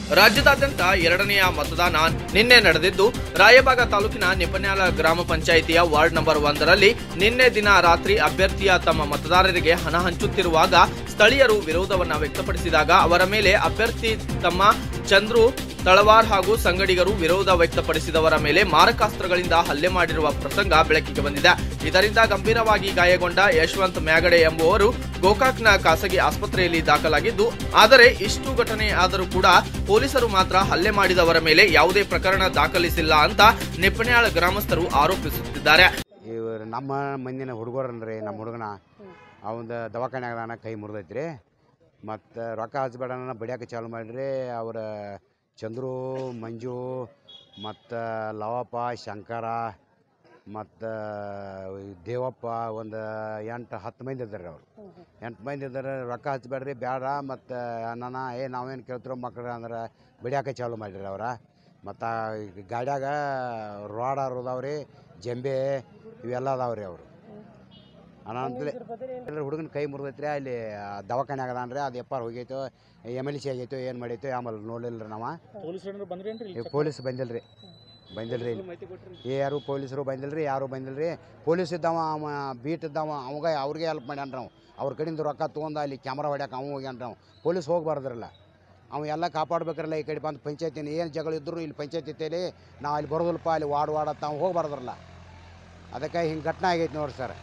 ರಾಜ್ಯದಾದ್ಯಂತ ಎರಡನೆಯ ಮತದಾನ ನಿನ್ನೆ ನಡೆದಿದ್ದು ರಾಯಬಾಗ ತಾಲೂಕಿನ ನಿಪನ್ಯಾಲ ಗ್ರಾಮ ಪಂಚಾಯಿತಿಯ ವಾರ್ಡ್ ನಂಬರ್ ಒಂದರಲ್ಲಿ ನಿನ್ನೆ ದಿನ ರಾತ್ರಿ ಅಭ್ಯರ್ಥಿಯ ತಮ್ಮ ಮತದಾರರಿಗೆ ಹಣ ಹಂಚುತ್ತಿರುವಾಗ ಸ್ಥಳೀಯರು ವಿರೋಧವನ್ನ ವ್ಯಕ್ತಪಡಿಸಿದಾಗ ಅವರ ಮೇಲೆ ಅಭ್ಯರ್ಥಿ ತಮ್ಮ ಚಂದ್ರು ತಳವಾರ್ ಹಾಗೂ ಸಂಗಡಿಗರು ವಿರೋಧ ವ್ಯಕ್ತಪಡಿಸಿದವರ ಮೇಲೆ ಮಾರಕಾಸ್ತ್ರಗಳಿಂದ ಹಲ್ಲೆ ಮಾಡಿರುವ ಪ್ರಸಂಗ ಬೆಳಕಿಗೆ ಬಂದಿದೆ ಇದರಿಂದ ಗಂಭೀರವಾಗಿ ಗಾಯಗೊಂಡ ಯಶವಂತ್ ಮ್ಯಾಗಡೆ ಎಂಬುವರು ಗೋಕಾಕ್ನ ಖಾಸಗಿ ಆಸ್ಪತ್ರೆಯಲ್ಲಿ ದಾಖಲಾಗಿದ್ದು ಆದರೆ ಇಷ್ಟು ಘಟನೆ ಆದರೂ ಕೂಡ ಪೊಲೀಸರು ಮಾತ್ರ ಹಲ್ಲೆ ಮಾಡಿದವರ ಮೇಲೆ ಯಾವುದೇ ಪ್ರಕರಣ ದಾಖಲಿಸಿಲ್ಲ ಅಂತ ನಿಪ್ಪಣ್ಯಾಳ ಗ್ರಾಮಸ್ಥರು ಆರೋಪಿಸುತ್ತಿದ್ದಾರೆ ಇವ್ರು ನಮ್ಮ ಮಂದಿನ ಹುಡುಗರನ್ರಿ ನಮ್ಮ ಹುಡುಗನ ಅವಂದ ದವಾಖಾನ್ಯಾಗ ಕೈ ಮುರಿದೈತ್ರಿ ಮತ್ತು ರೊಕ್ಕ ಹಚ್ಬೇಡನ ಬಡಿಯಾಕ ಚಾಲು ಮಾಡಿರಿ ಅವ್ರ ಚಂದ್ರು ಮಂಜು ಮತ್ತು ಲವಪ್ಪ ಶಂಕರ ಮತ್ತು ದೇವಪ್ಪ ಒಂದು ಎಂಟು ಹತ್ತು ಮಂದಿ ಇದ್ದಾರೆ ಅವ್ರು ಎಂಟು ಮಂದಿ ಇದ್ದಾರೆ ರೊಕ್ಕ ಹಚ್ಬೇಡ್ರಿ ಬೇಡ ಮತ್ತು ನಾನು ಏ ನಾವೇನು ಕೇಳ್ತಿರೋ ಮಕ್ಳು ಅಂದ್ರೆ ಬಡಿಯಾಕ ಚಾಲು ಮಾಡಿರಿ ಅವ್ರ ಮತ್ತು ಗಾಡ್ಯಾಗ ರೋಡ್ ಅದಾವ್ರಿ ಜಂಬೆ ಇವೆಲ್ಲ ಅದಾವ್ರಿ ಅವರು ಅನಂತಲೇ ಹುಡುಗನ ಕೈ ಮುರಿದೈತ್ರಿ ಅಲ್ಲಿ ದವಾಖಾನ್ಯಾಗ ಅದಾನ್ರಿ ಅದು ಎಪ್ಪಾರ ಹೋಗೈತೋ ಎಮ್ ಎಲ್ ಸಿ ಆಗೈತೋ ಏನು ಮಾಡೈತೋ ಆಮೇಲೆ ನೋಡಲಿಲ್ಲ ರೀ ನಾವು ಪೊಲೀಸರು ಬಂದ್ರೇನ್ರಿ ಈ ಪೊಲೀಸ್ ಬಂದಿಲ್ರಿ ಬಂದಿಲ್ರಿ ಇಲ್ಲಿ ಏ ಯಾರು ಪೊಲೀಸರು ಬಂದಿಲ್ರಿ ಯಾರು ಬಂದಿಲ್ರಿ ಪೊಲೀಸ್ ಇದ್ದಾವ ಅವ ಬೀಟ್ ಇದ್ದಾವ ಅವಾಗ ಅವ್ರಿಗೆ ಹೆಲ್ಪ್ ಮಾಡ್ಯಾನ್ರಿ ಅವ ಅವ್ರ ಕಡೆಯಿಂದ ರೊಕ್ಕ ತೊಗೊಂಡು ಅಲ್ಲಿ ಕ್ಯಾಮ್ರಾ ಹೊಡ್ಯಾಕ ಅವ ಹೋಗ್ಯಾನ್ರಿ ಅವ ಪೊಲೀಸ್ ಹೋಗ್ಬಾರ್ದ್ರಲ್ಲ ಅವ ಎಲ್ಲ ಕಾಪಾಡ್ಬೇಕ್ರಲ್ಲ ಈ ಕಡೆ ಬಂದು ಪಂಚಾಯತಿನ ಏನು ಜಗಳ ಇದ್ರು ಇಲ್ಲಿ ಪಂಚಾಯತಿಯಲ್ಲಿ ನಾವು ಅಲ್ಲಿ ಬರೋದಿಲ್ಲಪ್ಪ ಅಲ್ಲಿ ವಾರ್ಡ್ ವಾರ್ಡ್ ಅಂತ ಅವ ಹೋಗ್ಬಾರ್ದ್ರಲ್ಲ ಅದಕ್ಕೆ ಹಿಂಗೆ ಘಟನೆ ಆಗೈತೆ ನೋಡ್ರಿ ಸರ್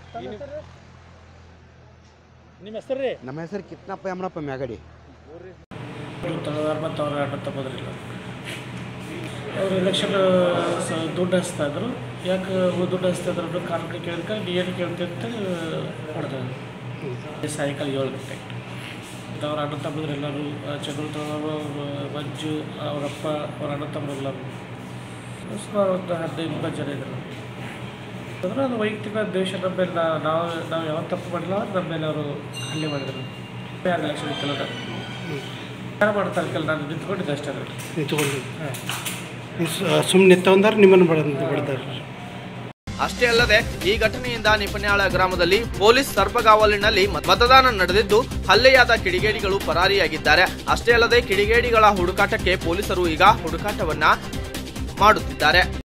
ನಿಮ್ಮ ಹೆಸರು ರೀ ನಮ್ಮ ಹೆಸರು ಕಿತ್ನಪ್ಪ ಯಮನಪ್ಪ ಮ್ಯಾಗಡಿ ತಳವಾರ ಮತ್ತು ಅವ್ರ ಆಟ ತಗೋದ್ರಿಲ್ಲ ಅವ್ರು ಎಲೆಕ್ಷನ್ ದುಡ್ಡು ಹಚ್ತಾ ಇದ್ರು ಯಾಕೆ ಅವ್ರು ದುಡ್ಡು ಹಚ್ತಾ ಇದ್ರು ಅಂತ ಕಾರಣ ಕೇಳಿದ್ರೆ ನೀ ಏನು ಕೇಳ್ತಿ ಅಂತ ಹೊಡೆದ ಸಾಯಂಕಾಲ ಏಳು ಗಂಟೆ ಅವ್ರ ಅಣ್ಣ ತಮ್ಮದ್ರು ಎಲ್ಲರೂ ಚಂದ್ರ ತಳವಾರು ಮಂಜು ಅವರಪ್ಪ ಅವ್ರ ಅಣ್ಣ ತಮ್ಮರು ಎಲ್ಲರೂ ಸುಮಾರು ಒಂದು ಹದಿನೈದು ಇಪ್ಪತ್ತು ಜನ ಇದ್ರು ಅಂದ್ರೆ ಅದು ವೈಯಕ್ತಿಕ ದ್ವೇಷ ನಮ್ಮ ಮೇಲೆ ನಾ- ನಾವು ನಾವು ಯಾವ ತಪ್ಪು ಮಾಡಿಲ್ಲ ನಮ್ಮ ಮೇಲೆ ಅವರು ಹಲ್ಲೆ ಮಾಡಿದ್ರು ಯಾರು ಎಲೆಕ್ಷನ್ ಇತ್ತಲ್ಲ ಯಾರು ಮಾಡ್ತಾರೆ ಕೆಲ ನಾನು ನಿಂತ್ಕೊಂಡಿದ್ದೆ ಅಷ್ಟೇ ನೋಡಿ ನಿಂತ್ಕೊಂಡು ಸುಮ್ಮನೆ ನಿಂತವಂದ್ರೆ ನಿಮ್ಮನ್ನು ಬಡ ಬಡ್ದಾರ ಅಷ್ಟೇ ಅಲ್ಲದೆ ಈ ಘಟನೆಯಿಂದ ನಿಪನ್ಯಾಳ ಗ್ರಾಮದಲ್ಲಿ ಪೊಲೀಸ್ ಸರ್ಪಗಾವಲಿನಲ್ಲಿ ಮತದಾನ ನಡೆದಿದ್ದು ಹಲ್ಲೆಯಾದ ಕಿಡಿಗೇಡಿಗಳು ಪರಾರಿಯಾಗಿದ್ದಾರೆ ಅಷ್ಟೇ ಅಲ್ಲದೆ ಕಿಡಿಗೇಡಿಗಳ ಹುಡುಕಾಟಕ್ಕೆ ಪೊಲೀಸರು ಈಗ ಹುಡುಕಾಟವನ್ನ ಮಾಡುತ್ತಿದ್ದಾರೆ